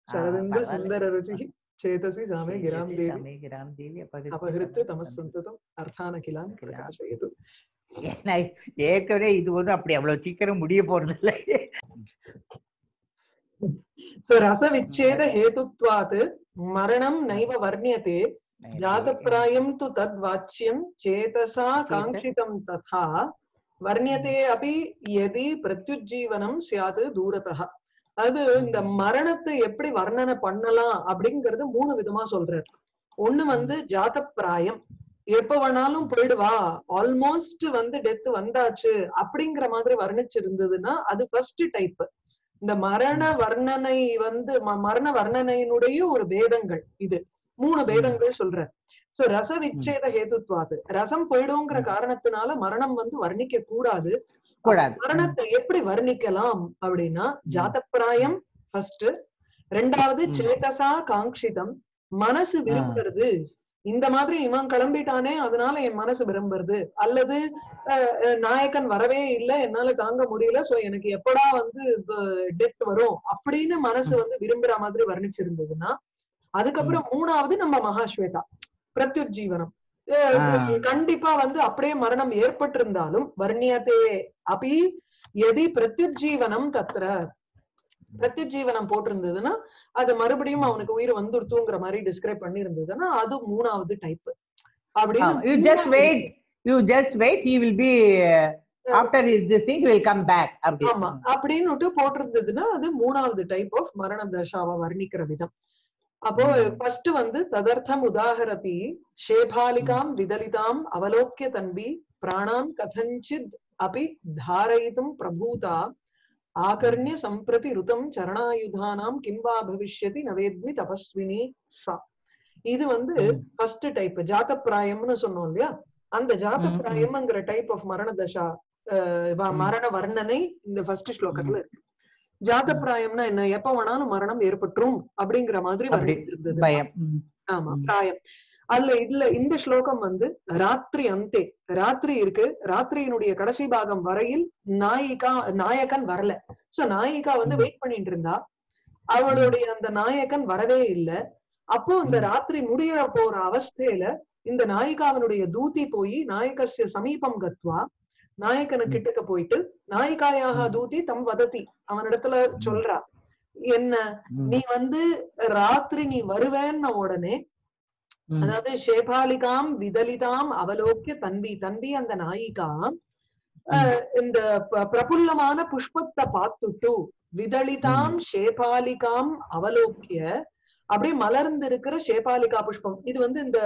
சரவிந்த பரவாயில்ல. சுந்தர ருச்சி சேதசி சாமே கிராம் தேவி சமே கிராம் தேவி அபகிருத்திய அபகிருத்து தமஸ் தமசந்ததம் அர்த்தான கிலாம் கிலாம். பிரகாசயது ஏன்னா, ஏற்கனவே இது ஒண்ணும் அப்படி அவ்வளவு சீக்கிரம் முடிய போறது இல்லை சோ ரச விச்சேத ஹேதுத்வாத் மரணம் நைவ வர்ணியதே ஜாதப்பிராயம் து தத் வாச்சியம் சேதசா காங்கிதம் ததா வர்ணியதே அபி யதி பிரத்யுஜீவனம் சியாது தூரதா அது இந்த மரணத்தை எப்படி வர்ணனை பண்ணலாம் அப்படிங்கறது மூணு விதமா சொல்றாரு ஒண்ணு வந்து ஜாதப்பிராயம் எப்ப வேணாலும் போயிடுவா ஆல்மோஸ்ட் வந்து டெத் வந்தாச்சு அப்படிங்கிற மாதிரி வர்ணிச்சிருந்ததுன்னா அது ஃபர்ஸ்ட் டைப் இந்த மரண வர்ணனை வந்து ம- மரண வர்ணனையினுடைய ஒரு பேதங்கள் இது மூணு பேதங்கள் சொல்ற சோ ரச விச்சேத ஹேதுத்வாது ரசம் போயிடுங்கிற ம். காரணத்தினால மரணம் வந்து வர்ணிக்க கூடாது கூடாது மரணத்தை எப்படி வர்ணிக்கலாம் அப்படின்னா ஜாதப்பிராயம் ஃபர்ஸ்ட் ரெண்டாவது ம். சேதசா காங்கிதம் மனசு விரும்புறது இந்த மாதிரி இவன் கிளம்பிட்டானே அதனால என் மனசு விரும்புறது அல்லது அஹ், அஹ், நாயகன் வரவே இல்லை என்னால தாங்க முடியல சோ எனக்கு எப்படா வந்து டெத் வரும் அப்படின்னு மனசு வந்து விரும்புற மாதிரி வர்ணிச்சிருந்ததுன்னா அதுக்கப்புறம் மூணாவது நம்ம மகாஸ்வேதா பிரத்யுஜீவனம் அஹ், ஆ. கண்டிப்பா வந்து அப்படியே மரணம் ஏற்பட்டிருந்தாலும் வர்ணியத்தே அபி எதி பிரத்யுஜீவனம் தத்திர பிரத்யுஜீவனம் போட்டிருந்ததுன்னா அது மறுபடியும் அவனுக்கு உயிர் வந்துருத்துங்கிற மாதிரி டிஸ்கிரைப் பண்ணி இருந்ததுன்னா அது மூணாவது type you just wait you just wait he will be after this thing will come back அப்படி ஆமா அப்படின்னுட்டு போட்டிருந்ததுன்னா அது மூணாவது டைப் ஆஃப் மரண தசாவை வர்ணிக்கிற விதம் அப்போ ம். ஃபர்ஸ்ட் வந்து ததர்த்தம் உதாகரதி ஷேபாலிகாம் விதலிதாம் அவலோக்கிய தன்பி பிராணாம் கதஞ்சித் அபி தாரயித்தும் பிரபூதா ஆகர்ணிய சம்பிரதி ருதம் சரணாயுதானாம் கிம்பா பவிஷ்யதி நவேத்மி தபஸ்வினி சா இது வந்து ம். ஃபர்ஸ்ட் டைப் ஜாதப்பிராயம்னு சொன்னோம் இல்லையா அந்த ஜாதப்பிராயம்ங்கிற டைப் ஆஃப் மரண தசா அஹ், வ- ம். மரண வர்ணனை இந்த ஃபர்ஸ்ட் ஸ்லோகத்துல இருக்கு ஜாதப்பிராயம்னா என்ன எப்ப வேணாலும் மரணம் ஏற்பட்டுரும் அப்படிங்கிற மாதிரி அப்படி வர்ணிச்சிருந்தது பயம் ம். ஆமா ம். பிராயம் அதுல இதுல இந்த ஸ்லோகம் வந்து ராத்திரி அந்தே ராத்திரி இருக்கு ராத்திரியினுடைய கடைசி பாகம் வரையில் நாயிகா நாயகன் வரல சோ நாயிகா வந்து ம். வெயிட் பண்ணிட்டு இருந்தா அவளுடைய அந்த நாயகன் வரவே இல்ல அப்போ இந்த ம். ராத்திரி முடிய போற அவஸ்தையில இந்த நாயிகாவினுடைய தூதி போய் நாயகஸ்ய சமீபம் கத்வா நாயகனு ம். கிட்டக்க போயிட்டு நாயிகாயாக ம். தூதி தம் வததி அவனிடத்துல சொல்றா என்ன ம். நீ வந்து ராத்திரி நீ வருவேன்ன உடனே ம். அதாவது ஷேபாலிகாம் விதலிதாம் அவலோக்கிய தன்பி தன்பி அந்த நாயிகா அஹ், இந்த ப- பிரபுல்லமான புஷ்பத்தை பார்த்துட்டு விதலிதாம் ஷேபாலிகாம் அவலோக்கிய அப்படியே மலர்ந்து இருக்கிற ஷேபாலிகா புஷ்பம் இது வந்து இந்த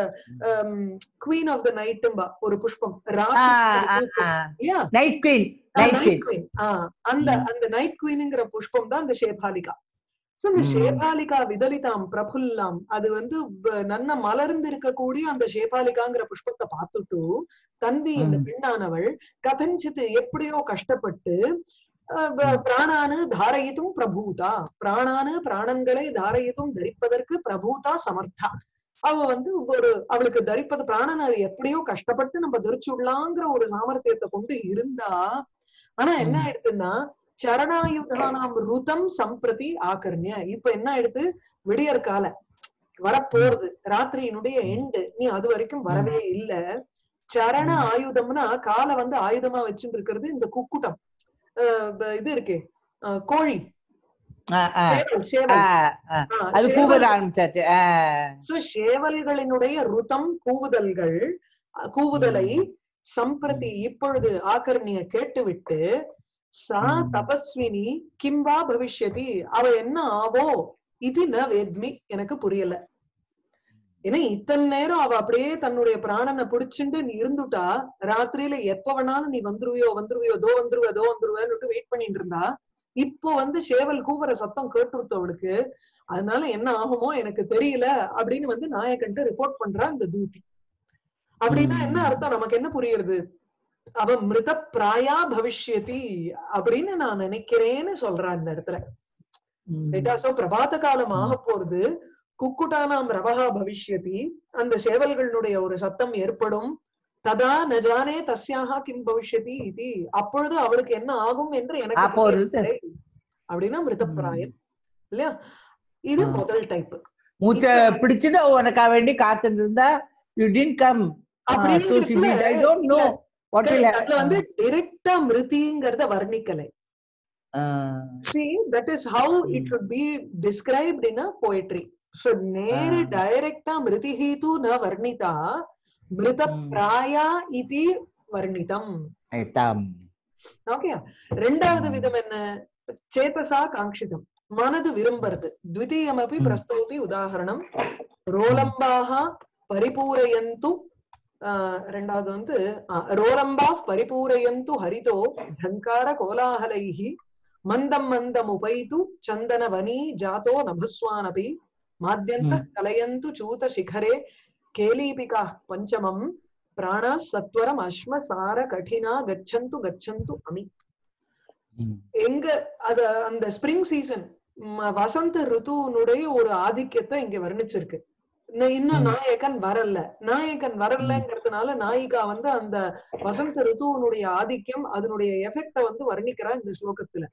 குவீன் ஆஃப் த நைட்டும்பா ஒரு புஷ்பம் ஆ, ராத்திரி ஆ, பூக்கும். ஆ. இல்லையா night queen night night queen queen அந்த ம். அந்த நைட் குயின்ங்கிற புஷ்பம் தான் இந்த ஷேபாலிகா சோ இந்த ம். ஷேபாலிகா விதலிதாம் பிரபுல்லாம் அது வந்து வ- நன்ன மலர்ந்து இருக்கக்கூடிய அந்த ஷேபாலிகாங்கிற புஷ்பத்தை பார்த்துட்டு தன்பி இந்த ம். பெண்ணானவள் கதஞ்சித் எப்படியோ கஷ்டப்பட்டு அஹ், வ- பிராணானு தாரயித்தும் பிரபூதா பிராணானு பிராணன்களை தாரயித்தும் தரிப்பதற்கு பிரபூதா சமர்த்தா அவ வந்து ஒரு அவளுக்கு தரிப்பது பிராணன் அது எப்படியோ கஷ்டப்பட்டு நம்ம தரிச்சுடலாங்கிற ஒரு சாமர்த்தியத்தை கொண்டு இருந்தா ஆனா என்ன ம். ஆயிடுதுன்னா சரணாயுதானாம் ருதம் சம்பிரதி ஆகர்ணிய இப்ப என்ன ஆயிடுது விடியற் கால வரப்போறது ராத்திரியினுடைய எண்டு நீ அது வரைக்கும் வரவே இல்ல சரண ம். ஆயுதம்னா காலை வந்து ஆயுதமா வச்சுட்டு இருக்கிறது இந்த குக்குட்டம் அஹ் ப- இது இருக்கே அஹ் கோழி ஆ, ஆ. சேவல் ஆ, சேவல் ஆ. ஆஹ் அது சேவல். கூவல் ஆரம்பிச்சாச்சு ஆ. So, சேவல்களினுடைய ருதம் கூவுதல்கள் அஹ் கூவுதலை சம்பிரதி இப்பொழுது ஆகர்ணிய கேட்டுவிட்டு சா ம். தபஸ்வினி கிம்பா பவிஷ்யதி அவ என்ன ஆவோ இது ந வேத்மி எனக்கு புரியல ஏன்னா இத்தனை நேரம் அவ அப்படியே தன்னுடைய பிராணனை புடிச்சுண்டு நீ இருந்துட்டா ராத்திரியில எப்ப வேணாலும் நீ வந்துருவியோ வந்துருவியோ தோ வந்துருவ தோ வந்துருவேன்னு வெயிட் பண்ணிட்டு இருந்தா இப்போ வந்து சேவல் கூவுற சத்தம் கேட்டுருத்து அவளுக்கு அதனால என்ன ஆகுமோ எனக்கு தெரியல அப்படின்னு வந்து நாயக்கன்ட்டு ரிப்போர்ட் பண்றா இந்த தூதி அப்படின்னா என்ன ம். அர்த்தம் நமக்கு என்ன புரியுறது அவ மிருத பிராயா பவிஷ்யதி அப்படின்னு நான் நினைக்கிறேன்னு சொல்றா இந்த இடத்துல ம். ரைட்டா சோ பிரபாத காலம் ஆக போறது குக்குட்டானாம் ரவஹா பவிஷ்யதி அந்த சேவல்களுடைய ஒரு சத்தம் ஏற்படும் ததா நஜானே தஸ்யாக கிம் பவிஷ்யதி இது அப்பொழுது அவளுக்கு என்ன ஆகும் என்று எனக்கு அப்பொழுது- தெரியவில்லை. அப்படின்னா மிருதப்பிராயம் இல்லையா இது ஆ. முதல் டைப் மூச்ச பிடிச்சுட்டு உனக்கா வேண்டி காத்துட்டு இருந்தா you didn't come so she did. I don't know what will அதுல வந்து happen. டிரெக்டா மிருதிங்கிறத வர்ணிக்கலை Uh, see that is how it Mm. should be described in a poetry so நேர Ah. டைரக்டா மிருதிஹி தூ ந வர்ணிதா மிருத Mm. பிராயா இதி வர்ணிதம் tam. ஓகே ரெண்டாவது Mm. விதம் என்ன சேதசா காங்கிதம் மனது விரும்புறது த்விதீயமபி Mm. பிரஸ்தௌதி உதாகரணம் ரோலம்பாக பரிபூரயந்து ஆஹ், ரெண்டாவது வந்து ஆஹ், ரோலம்பா பரிபூரயந்து ஹரிதோ ஜங்கார கோலாகலைஹி மந்தம் மந்தம் உபைது சந்தன வனி ஜாதோ நபஸ்வானபி மாத்யந்த Mm. கலயந்து சூத சிகரே கேலீபிகா பஞ்சமம் பிராண சத்வரம் அஸ்ம சார கடினா கச்சந்து கச்சந்து அமி Mm. எங்க அத அந்த ஸ்பிரிங் சீசன் வசந்த ருத்துவனுடைய ஒரு ஆதிக்கத்தை இங்க வர்ணிச்சிருக்கு இன்னும் இன்னும் ம். நாயகன் வரல நாயகன் வரலங்கிறதுனால நாயிகா வந்து அந்த வசந்த ருத்துவனுடைய ஆதிக்கம் அதனுடைய எஃபெக்ட வந்து வர்ணிக்கிறா இந்த ஸ்லோகத்துல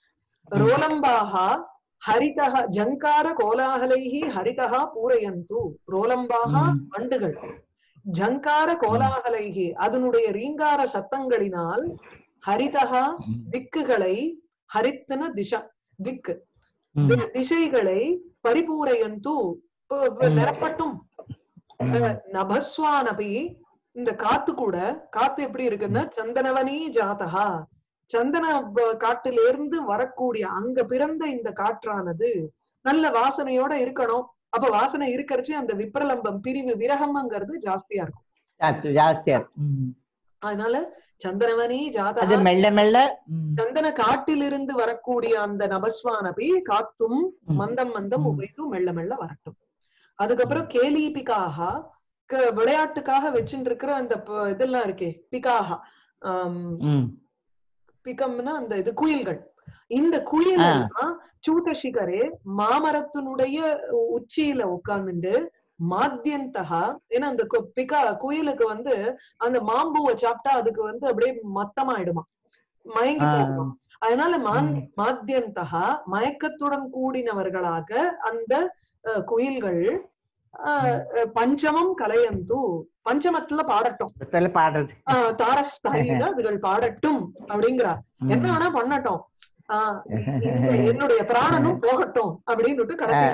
ரோலம்பாகா ஹரிதா ஜங்கார கோலாகலைஹி ஹரிதா பூரயந்து ரோலம்பாகா ம். வண்டுகள் ஜங்கார கோலாகலைஹி அதனுடைய ரீங்கார சத்தங்களினால் ஹரிதா Mm. திக்குகளை ஹரித்தன திசா திக்கு Mm. தி- திசைகளை பரிபூரையந்து ப- ப- ம். நிரப்பட்டும் Mm. நபஸ்வானபி இந்த காத்து கூட காத்து எப்படி இருக்குன்னா சந்தனவனி ஜாதகா சந்தன ப- காட்டிலிருந்து வரக்கூடிய அங்க பிறந்த இந்த காற்றானது நல்ல வாசனையோட இருக்கணும் அப்ப வாசனை இருக்கறச்சு அந்த விப்ரலம்பம் பிரிவு விரகம்ங்கிறது ஜாஸ்தியா இருக்கும் ஜாஸ்தி- ஜாஸ்தியா இருக்கு. Mm. அதனால சந்தனவனி அது ஜாதகா மெல்ல மெல்ல mm. சந்தன காட்டிலிருந்து வரக்கூடிய அந்த நபஸ்வானபி காத்தும் Mm. மந்தம் மந்தம் ம். உபைத்து மெல்ல மெல்ல வரட்டும் அதுக்கப்புறம் கேலீபிகாக க- விளையாட்டுக்காக வச்சுட்டு இருக்கிற அந்த ப- இதெல்லாம் இருக்கே பிகாகா ஆம், Mm. பிகம்னா அந்த இது குயில்கள் இந்த குயில் ஆ. எல்லாம் சூதசிகரே மாமரத்தினுடைய உச்சியில உட்கார்ந்துட்டு மாத்தியந்தகா ஏன்னா அந்த கு- பிகா குயிலுக்கு வந்து அந்த மாம்பூவை சாப்பிட்டா அதுக்கு வந்து அப்படியே மத்தமாயிடுமா மயங்கி ஆ. போகுமா அதனால மான் ம். மாத்தியந்தகா மயக்கத்துடன் கூடினவர்களாக அந்த அஹ், குயில்கள் அஹ், அஹ், பஞ்சமம் கலையந்து பஞ்சமத்துல பாடட்டும் ஒருத்தல பாடுறது ஆஹ் தாரஸ்தாயில அதுகள் பாடட்டும் அப்படிங்கிறா Mm. என்ன வேணா பண்ணட்டும் ஆஹ் இந்த என்னுடைய பிராணனும் போகட்டும் அப்படின்னுட்டு கடைசி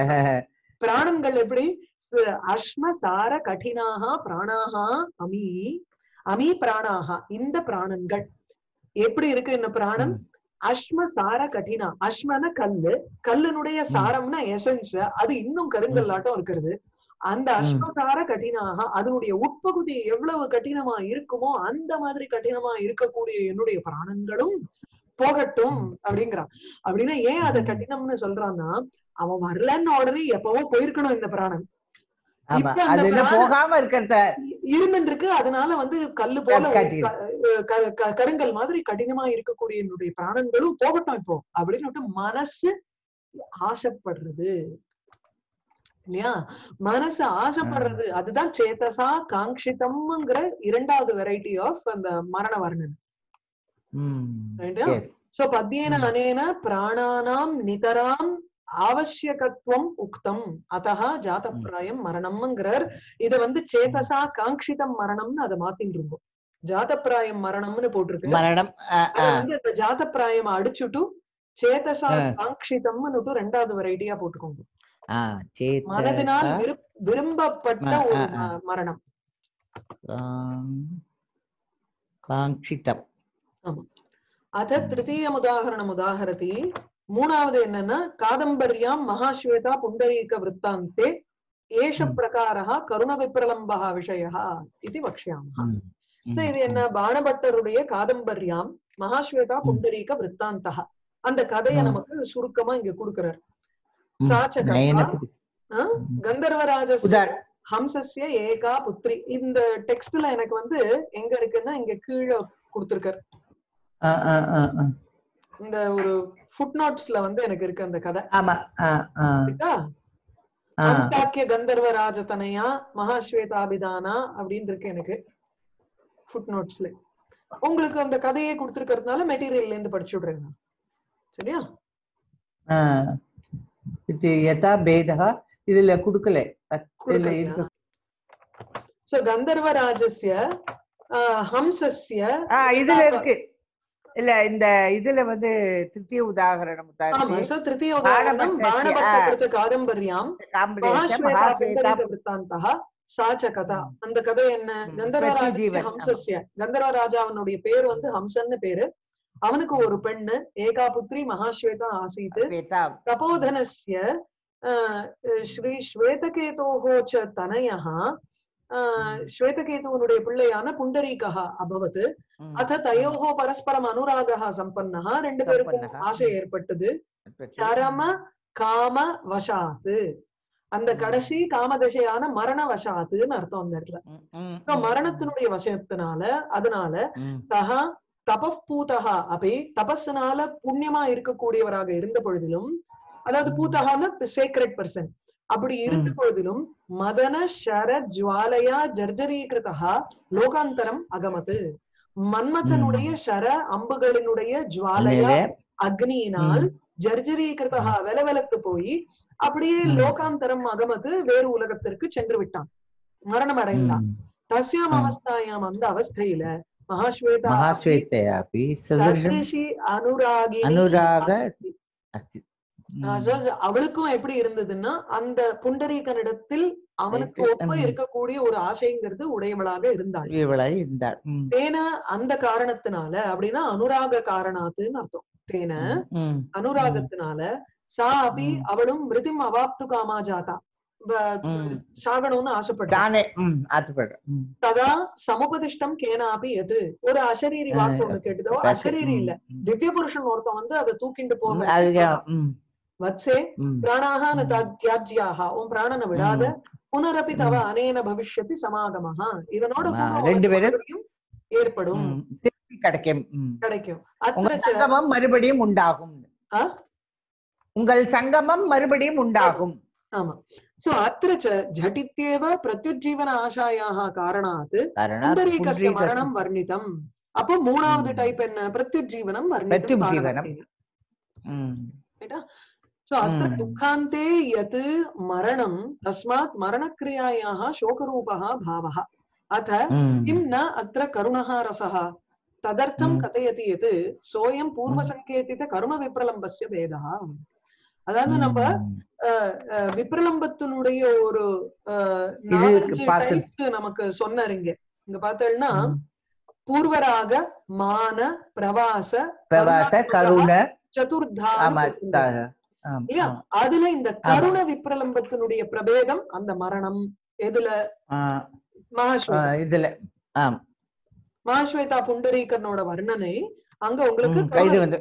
பிராணன்கள் எப்படி ச- அஸ்ம சார கடினாக பிராணாக அமி அமி பிராணாக இந்த பிராணன்கள் எப்படி இருக்கு இந்த பிராணம் அஸ்ம சார கடினா அஸ்மன கல்லு கல்லுனுடைய சாரம்னா எசன்ஸ் அது இன்னும் கருங்கல்லாட்டம் இருக்கிறது அந்த அஸ்மசார கடினாக அதனுடைய உட்பகுதி எவ்வளவு கடினமா இருக்குமோ அந்த மாதிரி கடினமா இருக்கக்கூடிய என்னுடைய பிராணங்களும் போகட்டும் அப்படிங்கிறான் அப்படின்னா ஏன் அத ம். கடினம்னு சொல்றான்னா அவன் வரலன்னு உடனே எப்பவோ போயிருக்கணும் இந்த பிராணன் ஆமா இப்ப அந்த அது என்ன பிராண- போகாம இருக்கிறத இருந்துட்டு இருக்கு அதனால வந்து கல்லு போல ஒரு கட்டி- க- க- க- கருங்கல் மாதிரி கடினமா இருக்கக்கூடிய என்னுடைய பிராணங்களும் போகட்டும் இப்போ அப்படின்னு மனசு ஆசைப்படுறது இல்லையா மனசு ஆசைப்படுறது அதுதான் சேதசா காங்கிதம்ங்கிற இரண்டாவது வெரைட்டி ஆஃப் அந்த மரண வர்ணன் Right? எஸ் சோ பத்யேன Hmm. அனேன பிராணானாம் நிதராம் ஆவசியகத்துவம் உக்தம் அதஹா ஜாதப்பிராயம் மரணம்ங்கிறார் இத வந்து சேதசா காங்கிதம் மரணம்னு அதை மாத்திட்டு இருந்தோம் ஜாதப்பிராயம் மரணம்னு போட்டிருக்கு மரணம் ஆ, அத ஆ. வந்து இந்த ஜாதப்பிராயம் அடிச்சுட்டு சேதசா ஆ. காங்கிதம்னு ரெண்டாவது வெரைட்டியா போட்டுக்கோங்க ஆ, சேதசா, மனதினால் விரு- விரும்பப்பட்ட ஆ, ஒரு ஆ, ஆ. ம- மரணம் காங்- காங்கிதம் அத திருத்தீயம் உதாகரணம் உதாகரதி மூணாவது என்னன்னா காதம்பர்யாம் மகாஸ்வேதா புண்டரீக விற்த்தாந்தே ஏஷ ம். பிரகாரः கருண விப்ரலம்பः விஷயः இது வக்ஷ்யாமः ம், சோ ம், இது என்ன பாணபட்டருடைய காதம்பர்யாம் மகாஸ்வேதா புண்டரீக விற்த்தாந்தः அந்த கதையை ம். நமக்கு சுருக்கமா இங்க கொடுக்கிறார் ம். சாச்ச கதா, நயனத்துக்கு- ஆ? கந்தர்வராஜஸ்ய உதார் ஹம்சஸ்ய ஏகா புத்ரி இந்த டெக்ஸ்ட்ல எனக்கு வந்து எங்க இருக்குன்னா இங்க கீழே கொடுத்திருக்கார் ஆ, ஆ, ஆ, ஆ. இந்த ஒரு ஃபுட் நோட்ஸ்ல வந்து எனக்கு இருக்கு அந்த கதை ஆமா ஆ, ஆ, இருக்கா ஆ. ஹம்சாக்கிய கந்தர்வ ராஜதனையா மகாஸ்வேதாபிதானா அப்படின்னு இருக்கு எனக்கு ஃபுட் நோட்ஸ்ல உங்களுக்கு அந்த கதையை கொடுத்திருக்கிறதுனால மெட்டீரியல்ல இருந்து படிச்சு விடுறேன் நான். சரியா ஆ. இது யதா பேதா இதுல குடுக்கல அத்- இதுல கொடுக்கலையா? இருக்கு. சோ கந்தர்வராஜஸ்ய ஆஹ், ஹம்சஸ்ய ஆ இதுல இருக்கு இல்ல இந்த இதுல வந்து திருத்திய உதாகரணம் தான் ஆமா இருக்கு. சோ திருத்தீய உதாரணம் பாணபட்டஸ்ய, பாணபட்ட ஆ. கிருத்த காதம்பர்யாம் காம்பினேஷன் மகாஸ்வேதா மகாஸ்வேதா புண்டரீக வித்தாந்தः சா ச கதா ம். அந்த கதை என்ன ம். கந்தர்வராஜஸ்ய பிரத்யுஜீவன், ஆமா. ஹம்சஸ்ய கந்தர்வராஜாவனுடைய பேர் வந்து ஹம்சன்னு பேரு அவனுக்கு ஒரு பெண்ணு ஏகா புத்ரி மகாஸ்வேதா ஆசீத் ஸ்வேதா प्रबोधनस्य अ, ஸ்ரீ ஸ்வேதகேதோः च तनयः अ, श्वेतकेतुवனுடைய பிள்ளையான புண்டரீகः அபவத் ம். அத தயோः பரஸ்பரம் அனுராகः சம்பன்னः ரெண்டு பேருக்கும் சம்பன்னः. ஆசை ஏற்பட்டது பிரத்யுஜீவன். சரம காம வசாத்து அந்த ம். கடைசி காமதசையான மரண வசாத்துன்னு அர்த்தம் அந்த இடத்துல ம், ம், So, ம், மரணத்தினுடைய வசத்தினால அதனால ம். சஹா தபப்பூதகா அப்படி தபஸ்னால புண்ணியமா இருக்கக்கூடியவராக இருந்த பொழுதிலும் அதாவது ம். பூதகான சேக்ரெட் பர்சன் அப்படி இருந்த ம். பொழுதிலும் மதன ஷர ஜுவாலையா ஜர்ஜரீகிருதா லோகாந்தரம் அகமது மன்மதனுடைய ஷர அம்புகளினுடைய ஜுவாலையா மேலே, அக்னியினால் ம். ஜர்ஜரீகிருதா வெலவெலத்து போய் அப்படியே ம். லோகாந்தரம் அகமது வேறு உலகத்திற்கு சென்று விட்டான் மரணம் அடைந்தான் ம். தஸ்யாம் ம். அவஸ்தாயாம் அந்த அவஸ்தையில மகாஸ்வேதா महाश्वेतयापि सदृशम् சத்ரிஷி அனுராகிணி अनुराग ஆஸ்தி. अस्ति ஆஹ் so அவளுக்கும் எப்படி இருந்ததுன்னா அந்த புண்டரீகனிடத்தில் அவனுக்கு இருக்கு. ஒப்ப ம். இருக்கக்கூடிய ஒரு ஆசைங்கிறது உடையவளாக இருந்தாள் இவளை இருந்தாள் ம். தேன அந்த காரணத்தினால அப்படின்னா அனுராக காரணாத்துன்னு அர்த்தம் தேன ம். அனுராகத்தினால சா அபி ம். அவளும் மிருதிம் அவாப்து காமா ஜாதா வ- ம். சாகணும்னு ஆசைப்பட்டான் தானே ம் ஆத்துப்படுறேன் ம். ததா சமுபதிஷ்டம் கேனாபி எது ஒரு அசரீரி ஆ, வாக்கு ஒண்ணு கேட்டுதோ கரெக்ட். அசரீரி இல்ல ம். திவ்ய புருஷன் ஒருத்தன் வந்து அதை தூக்கிண்டு ம். போக அதுதான் ம். வத்சே ம். பிராணாக ந ம். தா- தியாஜ்யாஹ உன் பிராணனை விடாத ம். புனரபி தவ ம். அனேன பவிஷ்யத்தி சமாகமஹா இதனோட ஆ, கூட ரெண்டு உனக்கு பேரும் மறுபடியும் ஏற்படும் ம். திருப்பி கிடைக்கும் ம். கிடைக்கும் உங்க அத்திர ச- சங்கமம் மறுபடியும் உண்டாகும் ஆ? உங்கள் சங்கமம் மறுபடியும் உண்டாகும் ஆமா சோ அத்திர ச ஜடித்யேவ பிரத்யுஜீவன ஆசாயாக காரணாத் காரணாத் புண்டரீகஸ்ய புண்டரீகஸ்ய- மரணம் வர்ணிதம் அப்போ மூணாவது ம். டைப் என்ன பிரத்யுஜீவனம் வர்ணிதம் பிரத்யுஜீவனம். காரணத்தேன. ம். सो अत्र Mm. दुःखान्ते यत् मरणं तस्मात् मरणक्रियायाः शोकरूपः भावः अथ ம். किं न अत्र करुणः रसः तदर्थं Mm. कथयति यत् सोऽयं पूर्वसङ्केतित कर्मविप्रलम्बस्य भेदः அதாவது நம்ம ம். அஹ், அஹ், விப்ரலம்பத்தினுடைய ஒரு அஹ், இது நாலஞ்சு பார்த்து- type நமக்கு சொன்னாரு இங்க இங்க பார்த்தேன்னா ம். பூர்வராக மான பிரவாச பிரவாச கருண சதுர்தா ஆமா த- ஆம், இல்லையா ஆம். அதுல இந்த கருண விப்ரலம்பத்தினுடைய பிரபேதம் அந்த மரணம் எதுல ஆ, ஆ, மகாஸ்வேதா இதுல ஆம் மகாஸ்வேதா புண்டரீகரனோட வர்ணனை அங்க உங்களுக்கு ம், இது வந்து-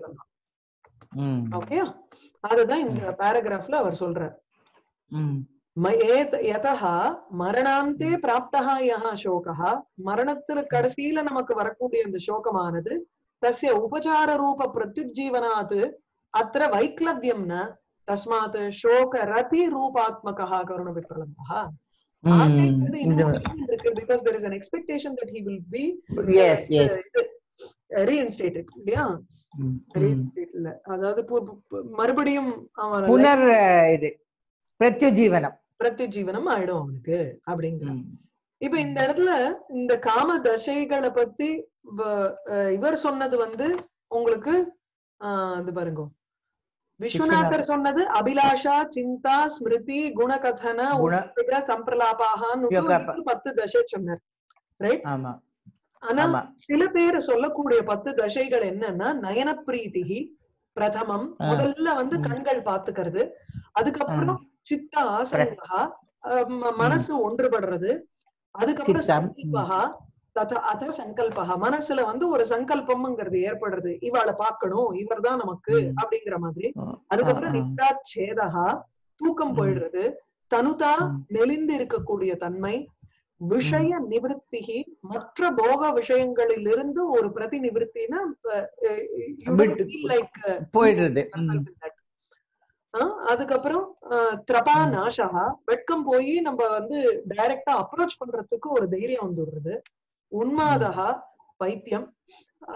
ம். ஓகே அதுதான் இந்த பேராகிராஃப்ல அவர் சொல்றார் ம். ம- ஏத்- யதः மரணாந்தே பிராப்தः யः சோகः மரணத்துல கடைசியில நமக்கு வரக்கூடிய இந்த சோகமானது தஸ்ய உபசார ரூப பிரத்யுஜீவனாத் அத்திர வைக்லவ்யம் ந தஸ்மாத் சோக ரதி ரூபாத்மகः கருண விப்ரலம்பः ம். இது because there is an expectation that he will be yes yes reinstated இல்லையா ம், ம். reinstated இல்ல அதாவது பு- பு- பு- மறுபடியும் அவன் புனர் இது பிரத்யுஜீவனம் பிரத்யுஜீவனம் ஆயிடும் அவனுக்கு அப்படிங்கிற ம். இப்ப இந்த இடத்துல இந்த காம தசைகளை பத்தி வ- அஹ் இவர் சொன்னது வந்து உங்களுக்கு ஆஹ் இது பாருங்க விஸ்வநாதர் சொன்னது அபிலாஷா சிந்தா ஸ்மிருதி குணகதன குண- உத்வேக, சம்பிரலாபாகான்னு யோகாப. ஒரு பத்து தசை சொன்னார் ரைட் ஆமா ஆனா ஆமா சில பேர் சொல்லக்கூடிய பத்து தசைகள் என்னன்னா நயன பிரீத்திகி பிரதமம் ஆ. முதல்ல வந்து ம். கண்கள் பாத்துக்கிறது அதுக்கப்புறம் சித்த ஆசங்கா மனசு ஒன்றுபடுறது அதுக்கப்புறம் சித்தம். சங்கல்பகா தத அத சங்கல்பகா மனசுல வந்து ஒரு சங்கல்பம்ங்கிறது ஏற்படுறது இவாளை பார்க்கணும் இவர்தான் நமக்கு ம். அப்படிங்கிற மாதிரி ஆ, அதுக்கப்புறம் ஆ, ஆ. நித்ரா சேதகா தூக்கம் ம். போயிடுறது தனுதா ம். மெலிந்து இருக்கக்கூடிய தன்மை விஷய நிவிருத்திகி மற்ற போக விஷயங்களிலிருந்து ஒரு பிரதி நிவிருத்தினா விட்டு- லைக் போயிடுறது ம். அதுக்கப்புறம் அஹ், திரபா ம். நாசகா வெட்கம் போய் நம்ம வந்து டைரக்டா அப்ரோச் பண்றதுக்கு ஒரு தைரியம் வந்துடுறது உன்மாதகா பைத்தியம்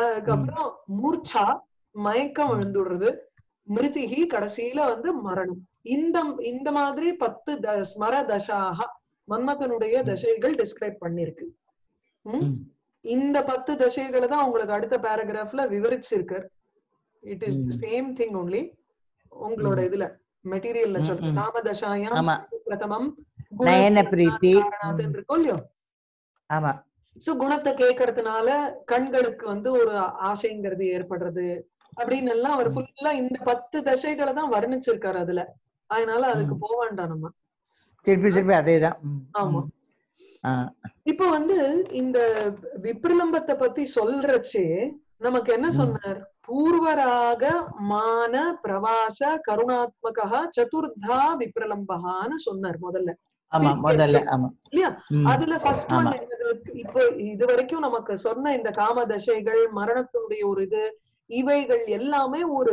அதுக்கப்புறம் மூர்ச்சா மயக்கம் ம். விழுந்துடுறது மிருதிகி கடைசியில வந்து மரணம் இந்த இந்த மாதிரி பத்து த- ஸ்மர தசாக மன்மதனுடைய தசைகள் டிஸ்கிரைப் பண்ணிருக்கு ம்? ம். இந்த பத்து தசைகளை தான் உங்களுக்கு அடுத்த பேராகிராஃப்ல விவரிச்சிருக்கார் இட் இஸ் ம். சேம் திங் ஒன்லி உங்களோட இதுல மெட்டீரியல்ல ம், சொல்ற ம். காமதசாயாம் ஆமா. பிரதமம் நயன பிரீத்தி காரணாத்துன்னு இருக்கும் இல்லையோ ஆமா சோ குணத்தை கேட்கறதுனால கண்களுக்கு வந்து ஒரு ஆசைங்கிறது ஏற்படுறது அப்படின்னு எல்லாம் அவர் ம். ஃபுல்லா இந்த பத்து தசைகளை தான் வர்ணிச்சிருக்காரு அதுல அதனால அதுக்கு ம். போக வேண்டாம் நம்ம திருப்பி திருப்பி அதேதான் ம், ஆமா. ம். ஆ, இப்ப வந்து இந்த விப்ரலம்பத்தை பத்தி சொல்றச்சே நமக்கு என்ன ம். சொன்னார் பூர்வராக மான பிரவாச கருணாத்மகா சதுர்தா விப்ரலம்பகான்னு சொன்னார் முதல்ல ஆமா முதல்ல ஆமா இல்லையா ம், அதுல ஃபர்ஸ்ட் ஒன் ஆமா. என்னது இப்போ இது வரைக்கும் நமக்கு சொன்ன இந்த காம தசைகள் மரணத்தினுடைய ஒரு இது இவைகள் எல்லாமே ஒரு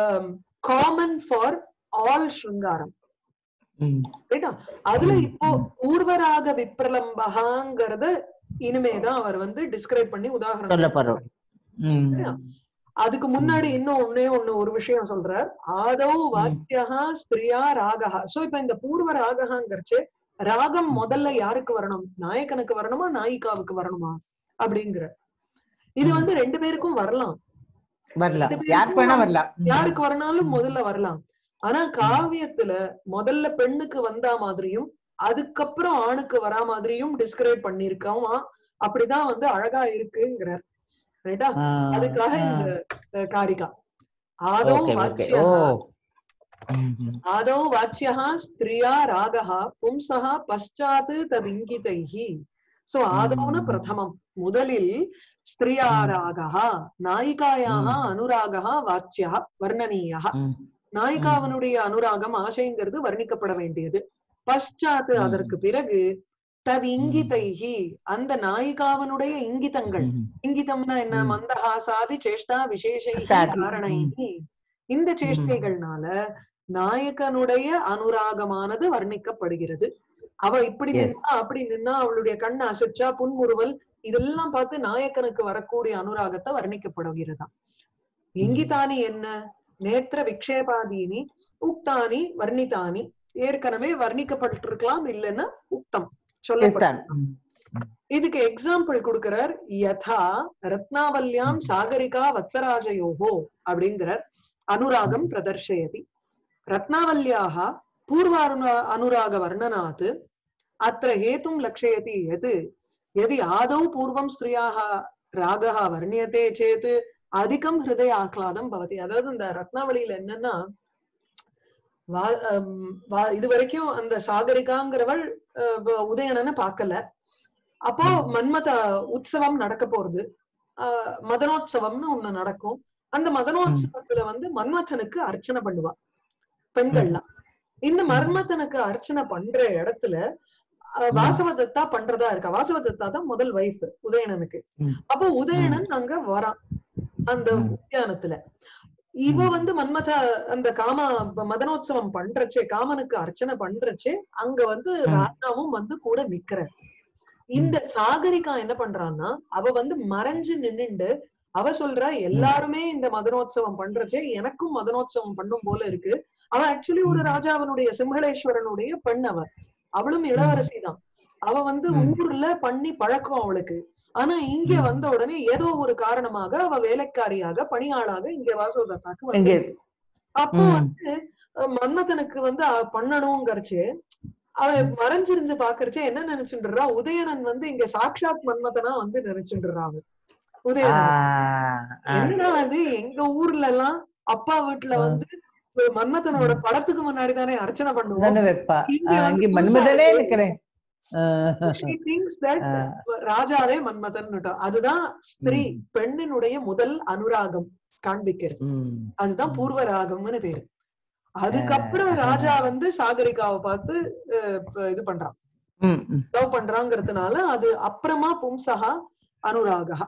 காமன் ஃபார் ஆல் ஸ்ருங்காரம் ம், ரைட்டா அதுல ம், இப்போ ம். பூர்வராக விப்ரலம்பகாங்கிறத இனிமேதான் அவர் வந்து டிஸ்கிரைப் பண்ணி உதாரணம் சொல்ல போறோம் ம், சரியா? அதுக்கு முன்னாடி இன்னும் ஒண்ணே ஒண்ணு ஒரு விஷயம் சொல்றார் ஆதவ் வாக்கியா ஸ்திரியா ராகஹா சோ இப்ப இந்த பூர்வ ராகஹாங்கிறச்சு ராகம் முதல்ல யாருக்கு வரணும் நாயகனுக்கு வரணுமா நாயிகாவுக்கு வரணுமா அப்படிங்கிற இது ம். வந்து ரெண்டு பேருக்கும் வரலாம் வரலாம் ரெண்டு யாருக்கு வேணா வரலாம் ம், யாருக்கு வரனாலும் ம். முதல்ல வரலாம் ஆனா காவியத்துல முதல்ல பெண்ணுக்கு வந்தா மாதிரியும் அதுக்கப்புறம் ஆணுக்கு வரா மாதிரியும் டிஸ்கிரைப் பண்ணிருக்கோமா அப்படிதான் வந்து அழகா இருக்குங்கிறார் ரைட்டா ஆ, அதுக்காக ஆ. இந்த அஹ், காரிகா ஆதோ ஓகே ஓகே வாச்சியா ஓ ம், ம். आदौ वाच्यः स्त्रिया रागः पुंसः पश्चात् तदिङ्गितैः सो आदौ न ம். प्रथमம் முதலில் ஸ்திரியா ம். ராகः நாயிகாயாः ம். அனுராகः வாச்சியः வர்ணனீயः ம், நாயிகாவனுடைய அனுராகம் ஆசைங்கிறது வர்ணிக்கப்பட வேண்டியது பశ్చాத் ம். அதற்கு பிறகு தது இங்கிதைஹி அந்த நாயிகாவனுடைய இங்கிதங்கள் ம். இங்கிதம்னா என்ன ம். மந்தஹாசாதி சேஷ்டா விசேஷைஹி சாதி. காரணைஹி இந்த சேஷ்டைகள்னால நாயகனுடைய அனுராகமானது வர்ணிக்கப்படுகிறது அவ இப்படி Yes. நின்னா அப்படி நின்னா அவளுடைய கண்ணு அசைச்சா புன்முறுவல் இதெல்லாம் பார்த்து நாயக்கனுக்கு வரக்கூடிய அனுராகத்தை வர்ணிக்கப்படுகிறதாம் இங்கிதானி என்ன நேத்திர விக்ஷேபாதீனி உக்தானி வர்ணிதானி ஏற்கனவே வர்ணிக்கப்பட்டிருக்கலாம் இல்லைன்னா உக்தம் சொல்லப்பட்ட இருக்கான். ம், இதுக்கு எக்ஸாம்பிள் கொடுக்கிறார் யதா ரத்னாவல்யாம் ம். சாகரிகா வத்சராஜயோகோ அப்படிங்கிறார் அனுராகம் பிரதர்ஷயதி ரத்னாவல்யாக பூர்வ அருணா- அனுராக வர்ணனாத் அत्र हेतुं लक्षयति यत् यदि आदौ पूर्वं स्त्रियाः रागः वर्ण्यते चेत् அதிகம் ஹிருதய ஆஹ்லாதம் பவதி அதாவது இந்த ரத்னாவளியில என்னன்னா வா- ஹம், வா- இது வரைக்கும் அந்த சாகரிகாங்கிறவள் அஹ், வ- உதயணனை பார்க்கல அப்போ ம். மன்மத உற்சவம் நடக்க போறது ஆஹ், மதனோத்சவம்னு ஒண்ணு நடக்கும் அந்த மதனோத்சவத்துல வந்து மன்மதனுக்கு அர்ச்சனை பண்ணுவா பெண்கள்லாம் இந்த மன்மதனுக்கு அர்ச்சனை பண்ற இடத்துல அஹ், ம். வாசவதத்தா பண்றதா இருக்கா வாசவதத்தா தான் முதல் வைஃப் உதயணனுக்கு ம். அப்போ உதயணன் அங்க வரான் அந்த ம். உத்தியானத்துல இவ ம். வந்து மன்மத அந்த காம மதனோத்சவம் பண்றச்சே காமனுக்கு அர்ச்சனை பண்றச்சே அங்க வந்து ம். ராஜாவும் வந்து கூட நிக்கிற இந்த சாகரிகா என்ன பண்றான்னா அவ வந்து மறைஞ்சு நின்னுண்டு அவ சொல்றா எல்லாருமே இந்த மதனோத்சவம் பண்றச்சே எனக்கும் மதனோத்சவம் பண்ணும் போல இருக்கு அவ ஆக்சுவலி ஒரு ம். ராஜாவனுடைய சிம்ஹளேஸ்வரனுடைய பெண் அவ அவளும் இளவரசி தான் அவ வந்து ம். ஊர்ல பண்ணி பழக்கம் அவளுக்கு ஆனா இங்க ம். வந்த உடனே ஏதோ ஒரு காரணமாக அவ வேலைக்காரியாக பணியாளாக இங்க வாசோதத்தாக்கு இங்க வந்து அப்போ ம். வந்து அஹ், மன்மதனுக்கு வந்து அவ பண்ணணுங்கிறச்சு அவ ம். மறைஞ்சிருந்து பாக்குறச்சே என்ன நினைச்சுட்டுறா உதயணன் வந்து இங்க சாட்சாத் மன்மதனா வந்து நினைச்சுட்டுறா அவ ஆ, உதயணன் ஆ. என்னடா அது எங்க ஊர்ல எல்லாம் அப்பா வீட்டுல ஆ. வந்து ஒரு மன்மதனோட படத்துக்கு முன்னாடி தானே அர்ச்சனை பண்ணுவோம் தானே வைப்பா இங்க ஆ, வந்து இங்க புதுசா மன்மதனே இருக்கு. இருக்கிறேன் She thinks that ராஜாவே மன்மதன் அதுதான் ஸ்திரீ ம். பெண்ணினுடைய முதல் அனுராகம் காண்பிக்கிறது அதுதான் ம். பூர்வ ராகம்னு பேரு அதுக்கப்புறம் ஆ. ராஜா வந்து சாகரிகாவை பார்த்து அஹ், ப- இது பண்றான் லவ் பண்றாங்கிறதுனால அது அப்புறமா பும்சகா அனுராகா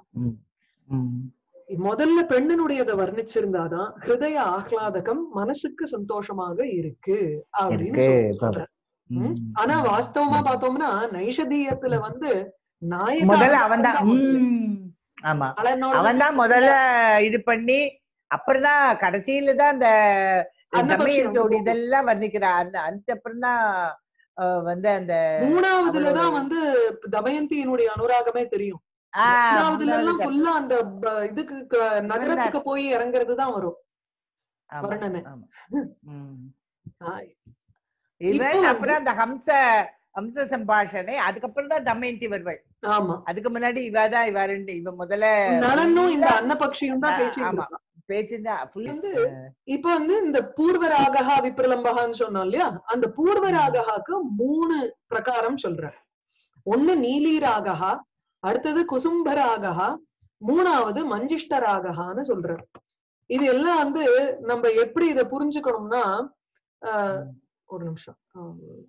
முதல்ல பெண்ணினுடையத வர்ணிச்சிருந்தாதான் ஹிருதய ஆஹ்லாதகம் மனசுக்கு சந்தோஷமாக இருக்கு அப்படின்னு இருக்கு. சொல்லி சொல்றார். ம். ஆனா வாஸ்தவமா பார்த்தோம்னா நைஷதீயத்துல வந்து நாயகா முதல்ல அவன் தான் முதல்ல. ஆமா நளனோட அவன் தான் முதல்ல இது பண்ணி அப்புறம் தான் கடைசியில தான் அந்த தமையத்தோடு இதெல்லாம் வர்ணிக்கிறா அந்த அந்த அப்புறம் தான் அஹ், வந்து அந்த மூணாவதுலதான் அவளோட- வந்து தமயந்தியினுடைய அனுராகமே தெரியும் ஆஹ், மூணாவதுல எல்லாம் மூணாவது ஃபுல்லா அந்த ப- இதுக்கு க- நகரத்துக்கு போய் இறங்குறது தான் வரும் ஆமா, வர்ணனை. ஆமா. ம். ஆஹ் இவன் வந்து- அப்புறம் அந்த ஹம்ச ஹம்ச சம்பாஷணை அதுக்கப்புறம் தான் தமயந்தி வருவாள் ஆமா அதுக்கு முன்னாடி இவ தான் இவ ரெண்டு இவ முதல்ல நலனும் இந்த full-ஆ அன்னபக்ஷியும் தான் ஆ, பேசிட்டு ஆமா. இருக்கான். பேச்சுதான் full- வந்து இப்ப வந்து இந்த பூர்வராகா விப்ரலம்பகான்னு சொன்னோம் இல்லையா அந்த பூர்வராகாக்கு மூணு பிரகாரம் சொல்ற ஒண்ணு நீலிராகா அடுத்தது குசும்பராகா மூணாவது மஞ்சிஷ்டராகான்னு சொல்ற இது எல்லாம் வந்து நம்ம எப்படி இத புரிஞ்சுக்கணும்னா ஆஹ், ஒரு நிமிஷம் ஆஹ்,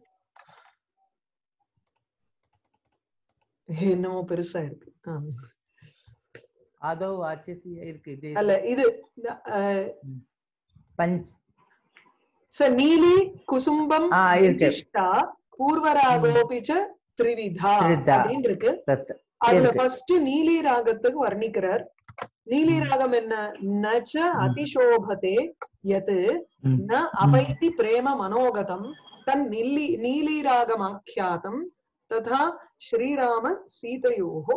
என்னமோ பெருசா இருக்கு ஆஹ். அதோ ஆச்சசி இருக்கு இது அல்ல இது ஆஹ், பஞ்ச் சோ நீலி குசும்பம் ஆ, இருக்கு. மஞ்சிஷ்டா பூர்வராகோபிச்ச த்ரிவிதா த்ரிவிதா. அப்படின்னு இருக்கு தத் அதுல இருக்கு. ஃபர்ஸ்ட் நீலி ராகத்துக்கு வர்ணிக்கிறார் நீலி ராகம் என்ன நச்ச அதிசோபதே யத் ம். ந அபைதி பிரேம மனோகதம் தன் நில்லி நீலி ராகமாக்கியாதம் ததா ஸ்ரீராம சீதையோகோ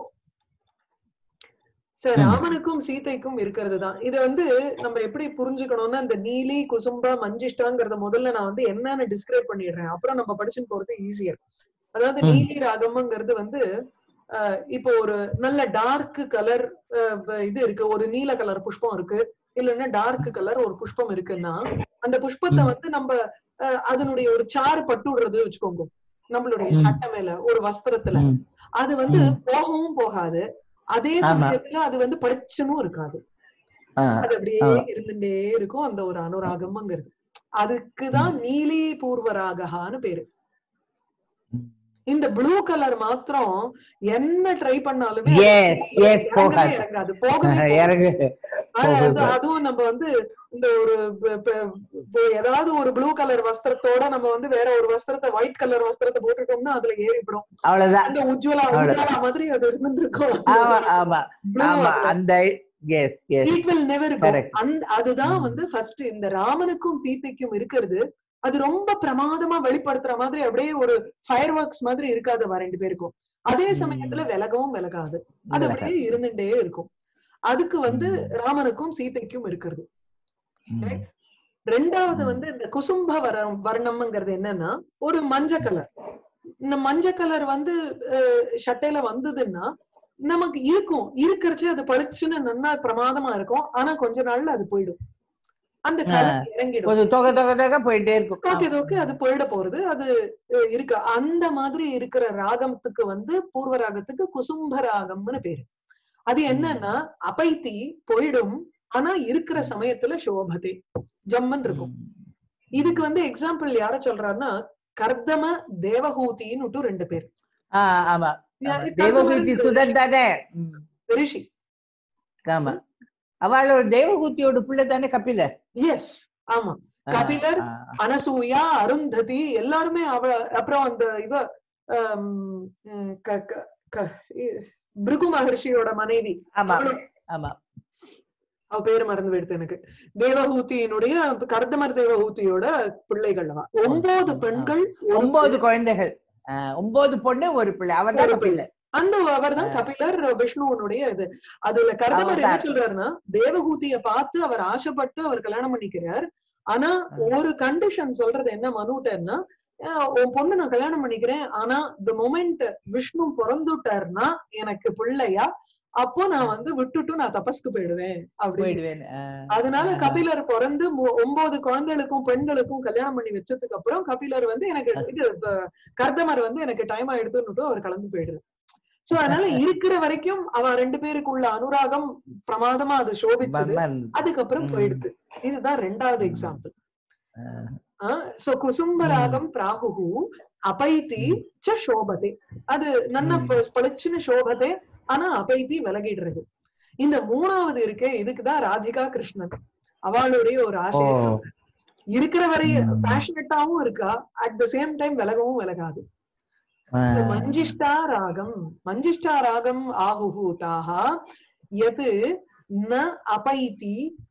சார் ம். ராமனுக்கும் சீதைக்கும் இருக்கிறது தான் இது வந்து நம்ம எப்படி புரிஞ்சுக்கணும்னா இந்த நீலி குசும்ப மஞ்சிஷ்டாங்கிறத முதல்ல நான் வந்து என்னன்னு டிஸ்கிரைப் பண்ணிடுறேன் அப்புறம் நம்ம படிச்சுட்டு போறது ஈஸியர் அதாவது ம். நீலி ராகம்ங்கிறது வந்து அஹ், இப்போ ஒரு நல்ல டார்க் கலர் இது இருக்கு ஒரு நீல கலர் புஷ்பம் இருக்கு இல்லைன்னா டார்க் கலர் ஒரு புஷ்பம் இருக்குன்னா அந்த புஷ்பத்தை ம். வந்து நம்ம அஹ், அதனுடைய ஒரு சாறு பட்டு விடுறது வச்சுக்கோங்க நம்மளுடைய ம். சட்டை மேல ஒரு வஸ்திரத்துல ம். அது வந்து ம். போகவும் போகாது அதே ஆமா. சமயத்துல அது வந்து பளிச்சுன்னும் இருக்காது ஆ, அது அப்படியே ஆமா. இருந்துட்டே இருக்கும் அந்த ஒரு அனுராகம்ங்கிறது அதுக்குதான் நீலி பூர்வராகஹான்னு பேரு ம். இந்த ப்ளூ கலர் மாத்திரம் என்ன ட்ரை பண்ணாலுமே Yes, yes, இறங்கவே போகாது. இறங்காது போகவே போகாது. இறங்கு ஆனா போகாது. அது- அதுவும் நம்ம வந்து இந்த ஒரு ப- ப- ப- ஏதாவது ஒரு ப்ளூ கலர் வஸ்திரத்தோட நம்ம வந்து வேற ஒரு வஸ்திரத்தை ஒயிட் கலர் வஸ்திரத்தை போட்டுட்டோம்னா அதுல ஏறிப்படும் அவ்வளவுதான் அந்த உஜ்வலா அவ்வளவுதான். உஜ்வலா மாதிரி அது இருந்திருக்கும் ஆமா ஆமா Blue ஆமா ஆ- அந்த yes yes it will never Correct. அந்த அதுதான் ம். வந்து ஃபர்ஸ்ட் இந்த ராமனுக்கும் சீதைக்கும் இருக்கிறது அது ரொம்ப பிரமாதமா வெளிப்படுத்துற மாதிரி அப்படியே ஒரு ஃபயர் ஒர்க்ஸ் மாதிரி இருக்காது அவ ரெண்டு பேருக்கும் அதே ம். சமயத்துல விலகவும் விலகாது அது அப்படியே இருந்துட்டே இருக்கும் அதுக்கு வந்து ராமனுக்கும் சீதைக்கும் இருக்கிறது ரெண்டாவது ம். வந்து இந்த குசும்ப வரம் வர்ணம்ங்கிறது என்னன்னா ஒரு மஞ்ச கலர் இந்த மஞ்ச கலர் வந்து அஹ், சட்டையில வந்ததுன்னா நமக்கு இருக்கும் இருக்கிறச்சே அது பளிச்சுன்னு நன்னா பிரமாதமா இருக்கும் ஆனா கொஞ்ச நாள்ல அது போயிடும் அந்த கலர் இறங்கிடும் கொஞ்சம் தொகை தொகை தொகை போயிட்டே இருக்கும் ஓகே ஓகே அது போயிட போறது அது அஹ், இருக்கு அந்த மாதிரி இருக்கிற ராகத்துக்கு வந்து பூர்வ ராகத்துக்கு குசும்ப ராகம்னு பேரு அது என்னன்னா அபைத்தி போயிடும் ஆனா இருக்கிற சமயத்துல சோபதே ஜம்மன் இருக்கும் ம். இதுக்கு வந்து எக்ஸாம்பிள் யார சொல்றாருன்னா கர்தம தேவஹூதின்னு ரெண்டு பேர் ஆ, ஆமா யா- ஆமா. கர்தம தேவகூதி இருக்கு. சுதன் தானே ம். ரிஷி ஆமா அவள் ஒரு தேவகூத்தியோட பிள்ளை தானே கபில எஸ் ஆமா கபிலர், அனசூயா அருந்ததி எல்லாருமே அவ அப்புறம் அந்த இவ ஆம், ம், க- க- க- இ- பிருகு மகர்ஷியோட மனைவி ஆமா ஆமா அவ பேரு மறந்து போயிடுது எனக்கு தேவஹூதியினுடைய கர்தமர் தேவஹூதியோட பிள்ளைகள் அவ ஒன்பது பெண்கள் ஒரு ஒன்பது குழந்தைகள் ஆ, ஒன்பது பொண்ணு ஒரு பிள்ளை அவன் தான் ஒரு கபில அந்த அவர்தான் கபிலர் விஷ்ணுவனுடைய இது அதுல கர்தமர் என்ன அவதார். சொல்றாருன்னா தேவகூதிய பார்த்து அவர் ஆசைப்பட்டு அவர் கல்யாணம் பண்ணிக்கிறார் ஆனா ஒரு கண்டிஷன் சொல்றது என்ன மனுட்டர்னா அஹ் உன் பொண்ணு நான் கல்யாணம் பண்ணிக்கிறேன் ஆனா த மொமெண்ட் விஷ்ணு பிறந்துட்டாருன்னா எனக்கு பிள்ளையா அப்போ நான் வந்து விட்டுட்டு நான் தபஸ்க்கு போயிடுவேன் அப்படின்னு போயிடுவேன் ஆ. அதனால ஆ. கபிலர் பிறந்து மு- ஒன்பது குழந்தைகளுக்கும் பெண்களுக்கும் கல்யாணம் பண்ணி வச்சதுக்கு அப்புறம் கபிலர் வந்து எனக்கு இது ப- கர்தமர் வந்து எனக்கு டைம் ஆயிடுதுன்னுட்டு அவர் கலந்து போயிடுது சோ அதனால இருக்கிற வரைக்கும் அவ ரெண்டு பேருக்குள்ள அனுராகம் பிரமாதமா அது சோபிச்சது பர்மன். அதுக்கப்புறம் ம். போயிடுது இதுதான் ரெண்டாவது ம். எக்ஸாம்பிள் ஆ. சோ குசும்பராகம் பிராகுகு அபைதி ச சோபதே அது நல்ல ம். ப- பளிச்சுன்னு சோபதே ஆனா அபைதி விலகிடுறது இந்த மூணாவது இருக்கே இதுக்குதான் ராதிகா கிருஷ்ணன் அவளுடைய ஒரு ஓ ஆசை இருக்கிற வரை ம். பேஷனட்டாவும் இருக்கா அட் த சேம் டைம் விலகவும் விலகாது ஆ. So, மஞ்சிஷ்டா ராகம் மஞ்சிஷ்டா ராகம் ஆகுஹு தாஹ யத் ந அபைதி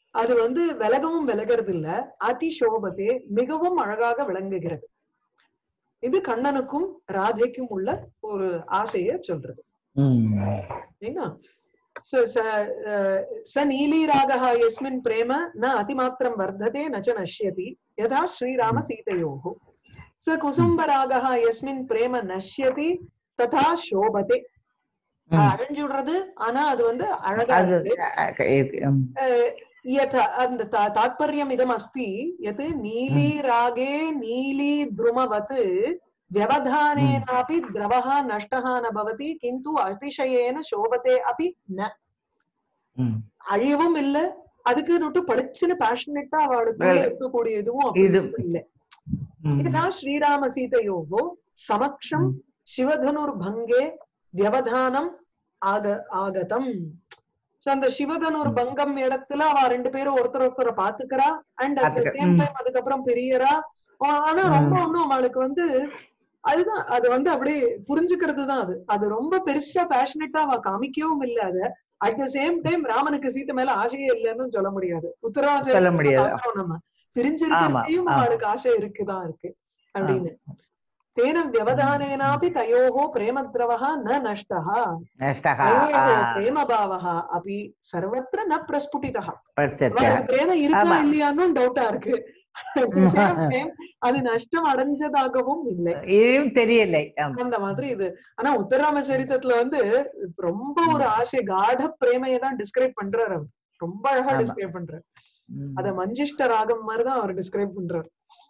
அது வந்து விலகவும் விலகிறது இல்ல அதிசோபத்தே மிகவும் அழகாக விளங்குகிறது இது கண்ணனுக்கும் ராதைக்கும் உள்ள ஒரு ஆசைய சொல்றது சரிங்களா ச ச அஹ், ச நீலிராகः यस्मिन् प्रेम न अतिमात्रं वर्धते न च नश्यति यथा श्रीराम सीतयोः स कुसुम्बरागः यस्मिन् प्रेम नश्यति तथा शोभते அழிஞ்சுடுறது ஆனா அது வந்து அழகா அது இருக்கு ம், यथ அந்த ता- तात्पर्यम् इदम् अस्ति यत् नीलीरागे नीलीद्रुमवत् व्यवधानेनापि द्रवः नष्टः न भवति किन्तु अतिशयेन शोभते अपि न ம். அழியவும் இல்ல அதுக்கு நொட்டு பளிச்சுன்னு பேஷனட்டா அவளுக்குள்ள இல்ல. இருக்கக்கூடிய இதுவும் அப்படி இது இல்ல ம். இதுதான் ஸ்ரீராம சீதையோகோ சமக்ஷம் ம். சிவதனுர்பங்கே வியவதானம் ஆக ஆகதம் சோ அந்த சிவதனுர் பங்கம் இடத்துல அவ ரெண்டு பேரும் ஒருத்தர் ஒருத்தரை பாத்துக்கிறா அண்ட் அட் பாத்துக்க- சேம் ம். டைம் அதுக்கப்புறம் பெரியரா ஆ- ஆனா ரொம்ப ஒண்ணும் அவளுக்கு வந்து அதுதான் அது வந்து அப்படியே புரிஞ்சுக்கிறது தான் அது அது ரொம்ப பெருசா பேஷனட்டா அவ காமிக்கவும் இல்ல அத அட் த சேம் டைம் ராமனுக்கு சீத்தை மேல ஆசையே இல்லைன்னு சொல்ல முடியாது உத்தரவாதம் சொல்ல முடியாது. நம்ம பிரிஞ்சிருக்கையும் ஆமா. அவளுக்கு ஆசை இருக்குதான் இருக்கு அப்படின்னு तेन व्यवधानेनापि तयोः प्रेमद्रवः न नष्टः नष्टः तयोः आ, प्रेमभावः अपि सर्वत्र न प्रस्फुटितः प्रत्यत्यः அவளுக்கு பிரேமம் இருக்கா ஆமா. இல்லையான்னு டவுட்டா இருக்கு At the same time, அது நஷ்டம் அடைஞ்சதாகவும் இல்லை இதுவும் தெரியலை ஆம். அந்த மாதிரி இது ஆனா உத்தராம சரித்திரத்துல வந்து ரொம்ப ஒரு ஆசை காட பிரேமையை தான் டிஸ்கிரைப் பண்றாரு அவர் ரொம்ப அழகா ஆமா. டிஸ்கிரைப் பண்றாரு ம். அத மஞ்சிஷ்ட ராகம் மாதிரிதான் அவர் டிஸ்கிரைப் பண்றாரு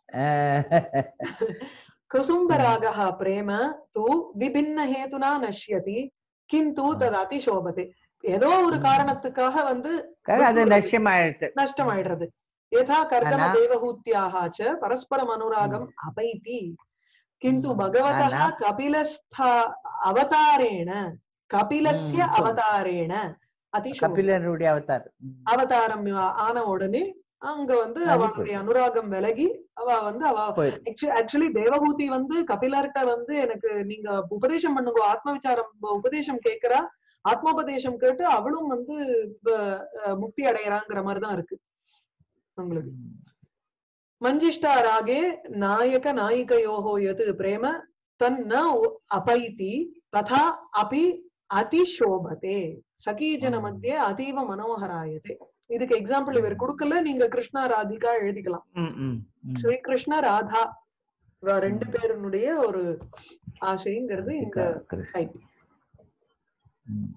அஹ், कुसुम्बरागः प्रेम तु विभिन्नहेतुना नश्यति किन्तु ததாதி சோபதே ஏதோ ஒரு ம். காரணத்துக்காக வந்து அது நஷ்டமாயிடுது நஷ்டமாயிடுறது யதா கர்தம ஆனா- தேவஹூத்யாः च परस्परम् अनुरागम् अपैति किन्तु ம். भगवतः ஆனா- कपिलस्थ அவதாரேण கபிலஸ்ய ம், சொல்லு. அவதாரேण அதிசோப கபிலருடைய அவதார் ம். அவதாரம் ஆன உடனே அங்க வந்து அது அவளுடைய போயிடுது. அனுராகம் விலகி அவ வந்து அவ போயிடுது. ஆக்சுவலி தேவபூதி வந்து கபிலர்கிட்ட வந்து எனக்கு நீங்க உபதேசம் பண்ணுங்க ஆத்ம விசாரம் உபதேசம் கேக்குறா ஆத்மோபதேசம் கேட்டு அவளும் வந்து வ- அஹ் முக்தி அடையறாங்கிற மாதிரிதான் இருக்கு உங்களுக்கு மஞ்சிஷ்டா ராகே நாயக நாயிகையோகோ எது பிரேம தன்ன உ- அபைதி ததா அபி அதிசோபதே சகீஜன ம். மத்தியே அதீவ மனோகராயதே இதுக்கு எக்ஸாம்பிள் இவர் கொடுக்கல நீங்க கிருஷ்ணா ராதிகா எழுதிக்கலாம் ம், ம், ம். ஸ்ரீ கிருஷ்ண ராதா இவ ரெண்டு பேருனுடைய ஒரு ஆசைங்கிறது இந்த கிருஷ்ண. type. ம்.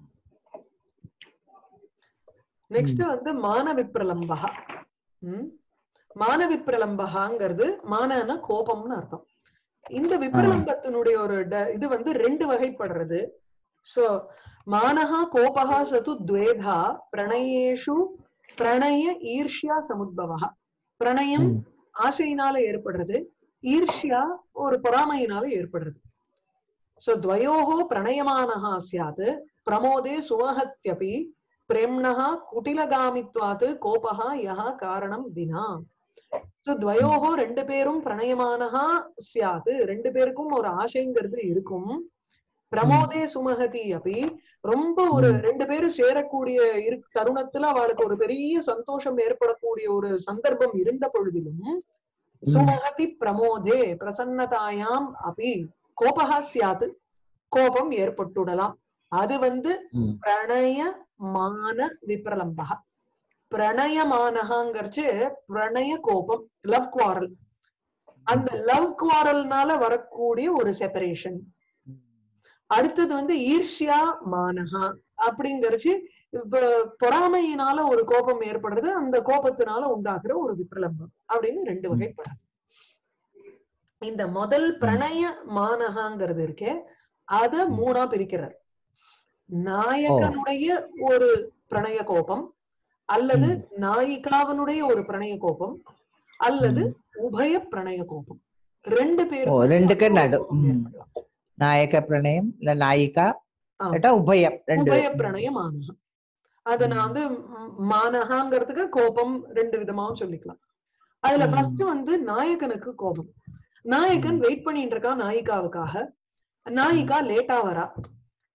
நெக்ஸ்ட் வந்து மான விப்ரலம்பகா ம் மான விப்ரலம்பகாங்கிறது மானன கோபம்னு அர்த்தம் இந்த விப்ரலம்பத்தினுடைய ஒரு ட- இது வந்து ரெண்டு வகைப்படுறது சோ மானஹா கோபஹா சது துவேதா பிரணயேஷு பிரணய ஈர்ஷ்யா சமுத்பவா பிரணயம் ம். ஆசையினால ஏற்படுறது ஈர்ஷ்யா ஒரு பொறாமையினால ஏற்படுறது சோ துவயோஹோ பிரணயமானஹா சியாத் பிரமோதே சுவஹத்யபி பிரேம்ணः குட்டிலகாமித்வாத் கோபஹா யஹ காரணம் வினா சோ துவயோஹோ ரெண்டு பேரும் பிரணயமானஹா சியாத் ரெண்டு பேருக்கும் ஒரு ஆசைங்கிறது இருக்கும் பிரமோதே சுமகதி அப்படி ரொம்ப ஒரு ம். ரெண்டு பேரும் சேரக்கூடிய இரு தருணத்துல அவளுக்கு ஒரு பெரிய சந்தோஷம் ஏற்படக்கூடிய ஒரு சந்தர்ப்பம் இருந்த பொழுதிலும் சுமகதி பிரமோதே பிரசன்னதாயாம் அப்படி கோபஹா சியாத் கோபம் ஏற்பட்டுடலாம் அது வந்து ம். பிரணய மான விப்ரலம்பக பிரணயமானகாங்கிறச்சு பிரணய கோபம் லவ் குவாரல் அந்த லவ் குவாரல்னால வரக்கூடிய ஒரு செப்பரேஷன் அடுத்தது வந்து ஈர்ஷ்யா மானஹா அப்படிங்கறச்சு இப்ப பொறாமையினால ஒரு கோபம் ஏற்படுறது அந்த கோபத்தினால உண்டாக்குற ஒரு விப்ரலம்பம் அப்படின்னு ரெண்டு வகைப்படுறது இந்த முதல் பிரணய மானகாங்கிறது இருக்கே அத மூணா பிரிக்கிறார் நாயகனுடைய ஒரு பிரணய கோபம் அல்லது நாயிகாவனுடைய ஒரு பிரணய கோபம் அல்லது உபய பிரணய கோபம் ரெண்டு ஓ பேரும் ரெண்டுக்கு நடு கோபம் ம். ஏற்படலாம். நாயக பிரணயம் இல்ல நாயிகா ஆ. இல்லாட்டா உபயம் ரெண்டு உபய பிரணய மானகம் அத நான் வந்து ம், மானகாங்கிறதுக்கு கோபம் ரெண்டு விதமாவும் சொல்லிக்கலாம் அதுல ம். ஃபர்ஸ்ட் வந்து நாயகனுக்கு கோபம் நாயகன் வெயிட் பண்ணிட்டு இருக்கான் நாயிகாவுக்காக நாயிகா லேட்டா வரா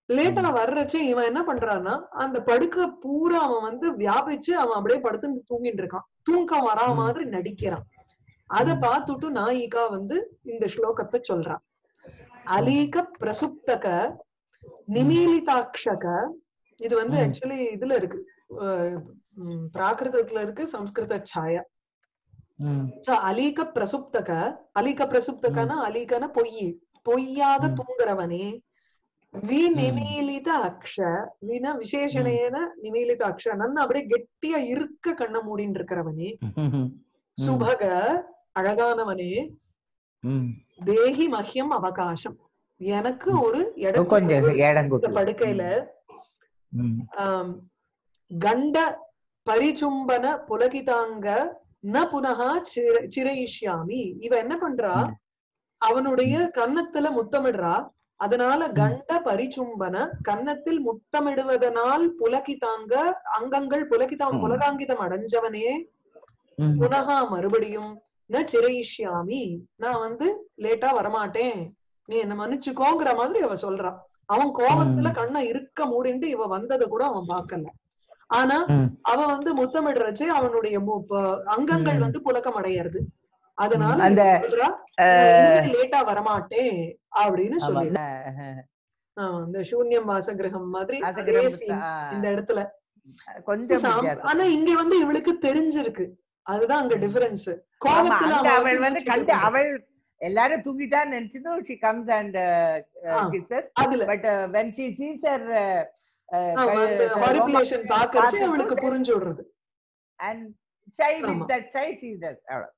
லேட்டா வர்றச்சு இவன் என்ன பண்றான்னா அந்த படுக்க பூரா அவன் வந்து வியாபிச்சு அவன் அப்படியே படுத்து தூங்கிட்டு இருக்கான் தூக்கம் வரா ம். மாதிரி நடிக்கிறான் அத ம். பார்த்துட்டு நாயிகா வந்து இந்த ஸ்லோகத்தை சொல்றான் அலீக பிரசுப்தக நிமீலிதாட்சக இது வந்து ம். ஆக்சுவலி இதுல இருக்கு அஹ் உம் பிராகிருதத்துல இருக்கு சம்ஸ்கிருத சாயா ம், So, அலீக பிரசுப்தக அலீக பிரசுப்தகனா அலீகன பொய் பொய்யாக ம். தூங்குறவனே வி நிமீலித அக்ஷ வின விசேஷணேன நிமீலித அக்ஷ நன்னா அப்படியே கெட்டியா இருக்க கண்ண மூடின்னு இருக்கிறவனே ம், சுபக அழகானவனே ம். தேகி மஹ்யம் அவகாசம் எனக்கு ஒரு இடம் கொஞ்சம் இடம் இந்த கொடு படுக்கையில ம், ஆம், கண்ட பரிச்சும்பன புலகிதாங்க ந புனகா சிர- சிரயிஷ்யாமி இவ என்ன பண்றா ம். அவனுடைய கன்னத்துல முத்தமிடுறா அதனால கண்ட பரிச்சும்பன கன்னத்தில் முத்தமிடுவதனால் புலகிதாங்க அங்கங்கள் புலகிதாம் ம். புலகாங்கிதம் அடைஞ்சவனே ம், புனகா மறுபடியும் ந சிரயிஷ்யாமி நான் வந்து லேட்டா வரமாட்டேன் நீ என்ன மன்னிச்சுக்கோங்கிற மாதிரி அவ சொல்றா அவன் கோபத்துல ம். கண்ணை இருக்க மூடிண்டு இவ வந்ததை கூட அவன் பார்க்கல ஆனா ம். அவ வந்து முத்தமிடுறச்சு அவனுடைய மு- ப- அங்கங்கள் ம். வந்து புழக்கம் அடையிறது அதனால அந்த, இவ சொல்றா, நான் இனிமே லேட்டா வரமாட்டேன் அப்படின்னு ஆமா. சொல்லி அஹ், இந்த சூன்யம் வாசகிரகம் மாதிரி அது அதே கிரமத்து- scene ஆ, இந்த இடத்துல கொஞ்சம் சாம்- வித்தியாசம். ஆனா இங்க வந்து இவளுக்கு தெரிஞ்சிருக்கு அதுதான் அங்க டிஃபரன்ஸ் ஆமா, கோபத்துல அங்க அவன் அவள் வந்து வந்து மூச்சு கண்டு விடுறான். அவள் எல்லாரும் தூங்கிட்டான்னு நினைச்சதும் she comes and uh, uh, ah. kisses அதுல but uh, when she sees her uh, uh, ஆமா, கை- அந்த க- ஹாரிகுலேஷன் ரோமா- பாக்கறச்சு பார்த்துட்டு அவளுக்கு then- புரிஞ்சு விடுறது and shy with ஆமா. that shy she does அவ்வளவு.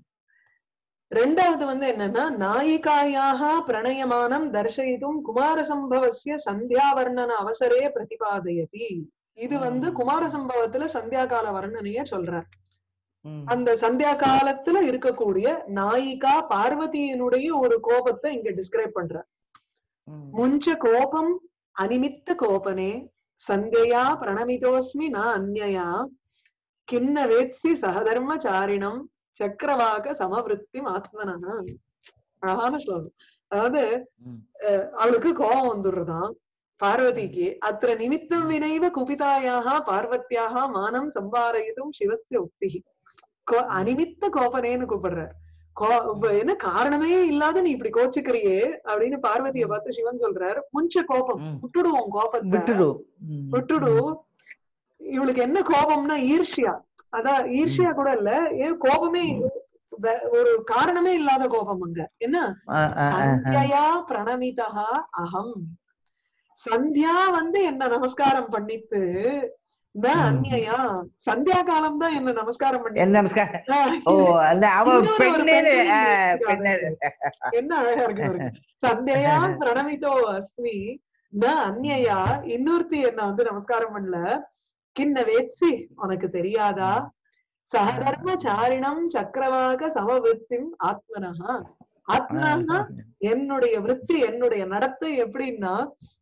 ரெண்டாவது வந்து என்னன்னா நாயிகாயாக பிரணயமானம் தர்ஷயித்தும் குமார சம்பவசிய சந்தியாவர்ணன அவசரே பிரதிபாதயதி இது வந்து ம். குமார சம்பவத்துல சந்தியா கால வர்ணனைய சொல்றார் ம். அந்த சந்தியா காலத்துல இருக்கக்கூடிய நாயிகா பார்வதியினுடைய ஒரு கோபத்தை இங்க டிஸ்கிரைப் பண்றார் ம். முஞ்ச கோபம் அனிமித்த கோபனே சந்தையா பிரணமிதோஸ்மி ந அந்யயா கிண்ண வேத்சி சகதர்மச்சாரிணம் சக்கரவாக சமவிருத்தி ஆத்மனா அழகான ஸ்லோகம் அதாவது ம். அவளுக்கு கோபம் வந்துடுறதாம் பார்வதிக்கு அத்திர நிமித்தம் வினைவ குபிதாயாக பார்வத்தியாக மானம் சம்பாரயிதும் சிவசிய உக்தி கோ- அனிமித்த கோபனேன்னு கூப்பிடுறார் கோ இப்ப என்ன காரணமே இல்லாத நீ இப்படி கோச்சுக்கிறியே அப்படின்னு பார்வதிய பார்த்து சிவன் சொல்றார் முஞ்ச கோபம் ம். விட்டுடுவோம் கோபத்தை விட்டுடு ம். விட்டுடு இவளுக்கு என்ன கோபம்னா ஈர்ஷ்யா அதான் ஈர்ஷ்யா கூட இல்ல ஏன் கோபமே வே- ஒரு காரணமே இல்லாத கோபம் அங்க என்ன ஆ, ஆ, ஆ, ஆ. சந்தியா பிரணமிதா அகம் சந்தியா வந்து என்ன நமஸ்காரம் பண்ணித்து ந ம். அந்நியா சந்தியா காலம் தான் என்ன நமஸ்காரம் பண்ணி என்ன நமஸ்காரம் ஓ அந்த அவ இன்னொரு ஒரு பெண்ணு பெண்ணை ஆ, இருக்காங்க. பெண்ணு என்ன அழகா இருக்கு பாருங்க சந்தையா பிரணமிதோ அஸ்மி ந அந்நியா இன்னொருத்தி என்ன வந்து நமஸ்காரம் பண்ணல கிண்ண வேட்சி உனக்கு தெரியாதா சகதர்ம சாரிணம் சக்கரவாக சமவிருத்திம் ஆத்மனஹா ஆத்மனா என்னுடைய விருத்தி என்னுடைய நடத்தை எப்படின்னா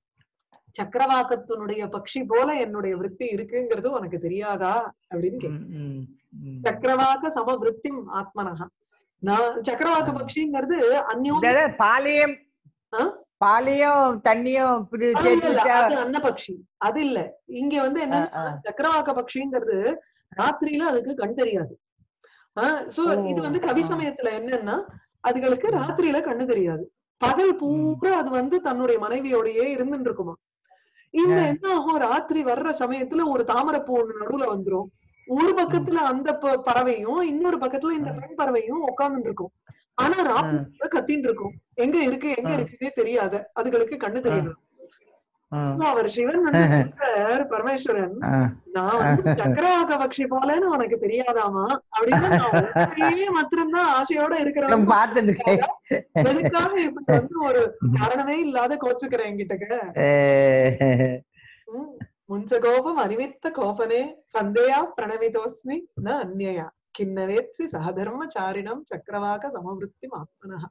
சக்கரவாக்கத்தினுடைய பக்ஷி போல என்னுடைய விருத்தி இருக்குங்கிறது உனக்கு தெரியாதா அப்படின்னு கேக்குது. ம், ம், ம். சக்கரவாக்க சமவிருத்திம் ஆத்மனஹா நான் சக்கரவாக்க பக்ஷிங்கிறது அந்யோன் இந்த பாலையும் ஆ? பாலையும் தண்ணியும் இப்படி இல்ல, சேர்த்து இல்ல, வச்சா அது அன்னபக்ஷி அது இல்ல இங்க வந்து என்ன ஆ, ஆ. சக்கரவாக்க பக்ஷிங்கிறது ராத்திரியில அதுக்கு கண் தெரியாது சோ ஓ, இது வந்து கவி ஆ. சமயத்துல என்னன்னா அதுகளுக்கு ராத்திரியில கண்ணு தெரியாது பகல் பூரா அது வந்து தன்னுடைய மனைவியோடயே இருந்துட்டு இருக்குமா இந்த ஆ. என்ன ஆகும் ராத்திரி வர்ற சமயத்துல ஒரு தாமரைப்பூ ஒண்ணு நடுவுல வந்துரும் ஒரு பக்கத்துல அந்த ப- பறவையும் இன்னொரு பக்கத்துல இந்த பெண் பறவையும் உட்கார்ந்துட்டு இருக்கும் ஆனா ராத்திரி கத்தின்னு இருக்கும் எங்க இருக்கு எங்க ஆ. இருக்குன்னே தெரியாத அதுகளுக்கு கண்ணு தெரியாது ம், So, அவர் சிவன் வந்து சொல்றார் பரமேஸ்வரன் ஆ. நான் வந்து சக்கரவாக்க பக்ஷி போலன்னு உனக்கு தெரியாதாமா அப்படின்னு நான் ஒரே மாத்திரம்தான் ஆசையோட நான் இருக்கிறவன் பார்த்துருக்கேன் எதுக்காக இப்படி வந்து ஒரு காரணமே இல்லாத கோச்சுக்கிறேன் என்கிட்டக்க ம். முஞ்ச கோபம் அனிமித்த கோபனே சந்தேயா பிரணமிதோஸ்மி ந அந்நியா கிண்ணவேத்சி சகதர்ம சாரிணம் சக்கரவாக சமவிருத்தி ஆத்மனா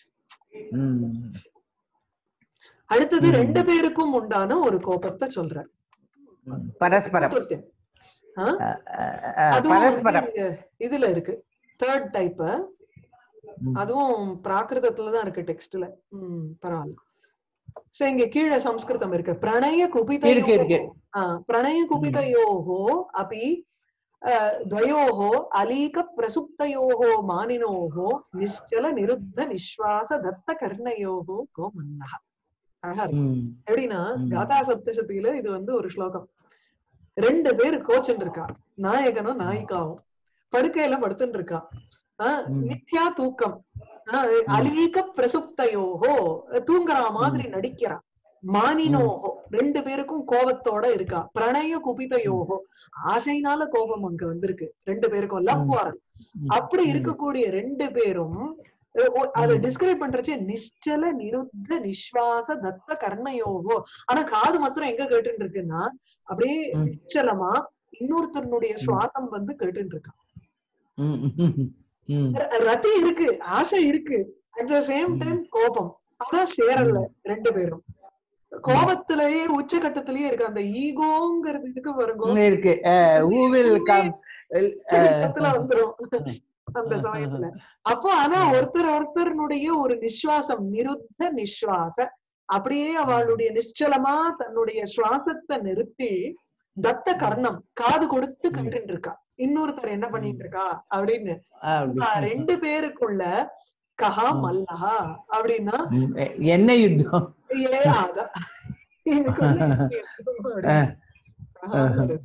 அடுத்தது ம். ரெண்டு பேருக்கும் உண்டான ஒரு கோபத்தை சொல்றார் பரஸ்பரம் சதுர்த்தியம். ஆ? ஆ, ஆ, அதுவும் வந்து பரஸ்பரம் இங்க இதுல இருக்கு தேர்ட் டைப் ம். அதுவும் பிராகிருதத்துல தான் இருக்கு டெக்ஸ்ட்ல ம் பரவாயில்ல சோ இங்க கீழே சம்ஸ்கிருதம் இருக்கு பிரணய இருக்கு குபிதயோः இருக்கு ஆ, பிரணய குபிதயோः अपि अ, द्वयोः अलीक प्रसुप्तयोः मानिनोः निश्चल निरुद्ध निश्वास दत्त கர்ணயோः கோமன்னः அழகா இருக்கு ம், எப்படின்னா ம். காதா சப்தசதியில இது வந்து ஒரு ஸ்லோகம் ரெண்டு பேர் கோச்சுன்னு இருக்கா நாயகனும் நாயிகாவும் படுக்கையில படுத்துட்டு இருக்கா ஆஹ் ம். மித்யா தூக்கம் ஆஹ் அலீக பிரசுப்தயோகோ தூங்குற மாதிரி நடிக்கிறா மானினோகோ ரெண்டு பேருக்கும் கோபத்தோட இருக்கா பிரணய குபிதயோகோ ஆசைனால கோபம் அங்க வந்திருக்கு ரெண்டு பேருக்கும் லவ் ம். வாரல் ம், அப்படி ம். இருக்கக்கூடிய ரெண்டு பேரும் அஹ் ஒ- அதை ம். டிஸ்கிரைப் பண்றச்சே நிശ്ചல நிருத்த நிஸ்வாச தத்த கர்ணயோகோ ஆனா காது மாத்திரம் எங்க கேட்டுட்டு இருக்குன்னா அப்படியே ம். நிச்சலமா இன்னொருத்தருடைய சுவாசம் வந்து கேட்டுட்டு இருக்கா ம், ம், ம். ர- ரதி இருக்கு ஆசை இருக்கு அட் த சேம் ம். டைம் கோபம் ஆனா சேரல ரெண்டு பேரும் கோபத்திலேயே உச்சகட்டத்திலேயே இருக்கு அந்த ஈகோங்கிறது இருக்கு பாருங்க இங்க இருக்கு ஹூ வில் கம் உச்சகட்டத்துல வந்துரும் அந்த சமயத்துல அப்போ ஆனா ம். ஒருத்தர் ஒருத்தருடைய ஒரு நிஸ்வாசம் நிருத்த நிஸ்வாச அப்படியே அவளுடைய நிശ്ചலமா தன்னுடைய சுவாசத்தை நிறுத்தி தத்த கர்ணம் காது கொடுத்து ம். கண்டுட்டு இருக்கா இன்னொருத்தர் என்ன பண்ணிட்டு இருக்கா அப்படின்னு ஆ, ரெண்டு பேருக்குள்ள கஹா ம். மல்லஹா அப்படின்னா என்ன யுத்தம் ஏ அதான் இதுக்குள்ள என்ன இருக்கும் அப்படின்னு. கஹாங்கிறது.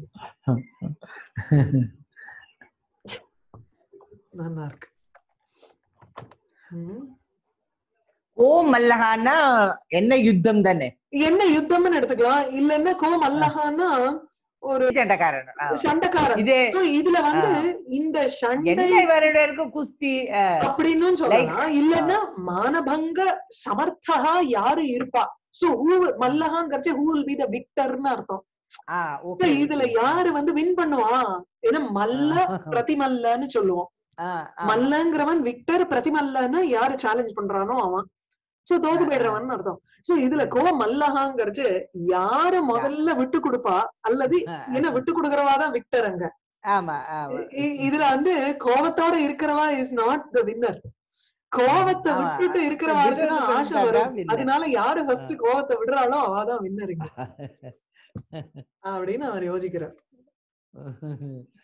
நல்லா இருக்கு ம். ஓ மல்லஹானா என்ன யுத்தம் தானே என்ன யுத்தம்னு எடுத்துக்கலாம் இல்லன்னா கோம் அல்லஹான்னா ஒரு சண்டைக்காரன் ஆ. சண்டைக்காரன் இதே So, இதுல வந்து இந்த சண்டை என்ன இவருடைய இருக்கும் குஸ்தி ஆ, அப்படின்னு சொல்லலாம் இல்லன்னா மானபங்க சமர்த்தகா யாரு இருப்பா சோ ஹூ மல்லஹாங்கிறச்சு ஹூ வில் பி த விக்டர்னு அர்த்தம் ஆ, So, okay, இதுல okay. யாரு வந்து வின் பண்ணுவா ஏன்னா மல்ல பிரதிமல்லன்னு சொல்லுவோம் ஆ, ஆ. மல்லங்கிறவன் விக்டர் பிரதிமல்லன்னு யாரு சேலஞ்ச் பண்றானோ அவன் சோ தோத்து போயிடுறவன் அர்த்தம் சோ இதுல கோ மல்லஹாங்கிறச்சு யாரு முதல்ல விட்டு கொடுப்பா அல்லது ஆ, ஏன்னா விட்டு கொடுக்கறவாதான் விக்டர் அங்க ஆமா ஆமா இ- இதுல வந்து கோபத்தோட இருக்கிறவா இஸ் நாட் த வின்னர் கோபத்தை ஆமா. விட்டுட்டு இருக்கிறவாளுக்கு தான் விடுறதுக்கு ஆசை தான் வரும் winner. அதனால யாரு ஃபர்ஸ்ட் கோபத்தை விடுறாளோ அவாதான் வின்னர் இங்க அப்படின்னு அவர் யோசிக்கிறார்